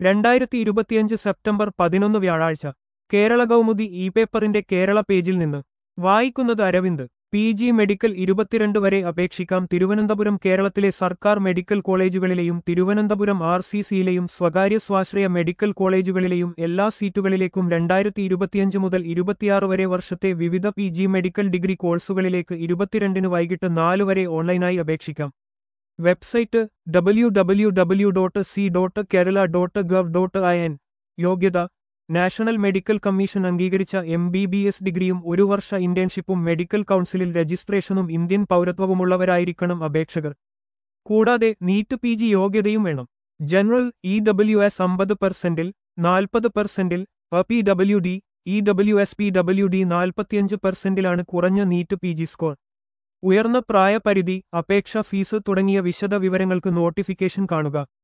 രണ്ടായിരത്തി ഇരുപത്തിയഞ്ച് സെപ്റ്റംബർ പതിനൊന്ന് വ്യാഴാഴ്ച കേരള കൗമുദി ഇ പേപ്പറിന്റെ കേരള പേജിൽ നിന്ന് വായിക്കുന്നത് അരവിന്ദ് പി ജി മെഡിക്കൽ ഇരുപത്തിരണ്ട് വരെ അപേക്ഷിക്കാം തിരുവനന്തപുരം കേരളത്തിലെ സർക്കാർ മെഡിക്കൽ കോളേജുകളിലെയും തിരുവനന്തപുരം ആർ സി സിയിലെയും സ്വകാര്യ സ്വാശ്രയ മെഡിക്കൽ കോളേജുകളിലെയും എല്ലാ സീറ്റുകളിലേക്കും രണ്ടായിരത്തി ഇരുപത്തിയഞ്ച് മുതൽ ഇരുപത്തിയാറ് വരെ വർഷത്തെ വിവിധ പി ജി മെഡിക്കൽ ഡിഗ്രി കോഴ്സുകളിലേക്ക് ഇരുപത്തിരണ്ടിന് വൈകിട്ട് നാല് വരെ ഓൺലൈനായി അപേക്ഷിക്കാം website W W W dot C dot Kerala dot gov dot I N യോഗ്യത നാഷണൽ മെഡിക്കൽ കമ്മീഷൻ അംഗീകരിച്ച എം ബി ബി എസ് ഡിഗ്രിയും ഒരു വർഷ ഇന്റേൺഷിപ്പും മെഡിക്കൽ കൗൺസിലിൽ രജിസ്ട്രേഷനും ഇന്ത്യൻ പൗരത്വവുമുള്ളവരായിരിക്കണം അപേക്ഷകർ കൂടാതെ നീറ്റ് പി ജി യോഗ്യതയും വേണം ജനറൽ ഇ ഡബ്ല്യു എസ് അമ്പത് പെർസെന്റിൽ നാൽപ്പത് പെർസെന്റിൽ A P W D E W S P W D നാൽപ്പത്തിയഞ്ച് പെർസെന്റിലാണ് കുറഞ്ഞ നീറ്റ് പി ജി സ്കോർ ഉയർന്ന പ്രായപരിധി അപേക്ഷ ഫീസ് തുടങ്ങിയ വിശദ വിവരങ്ങൾക്ക് നോട്ടിഫിക്കേഷൻ കാണുക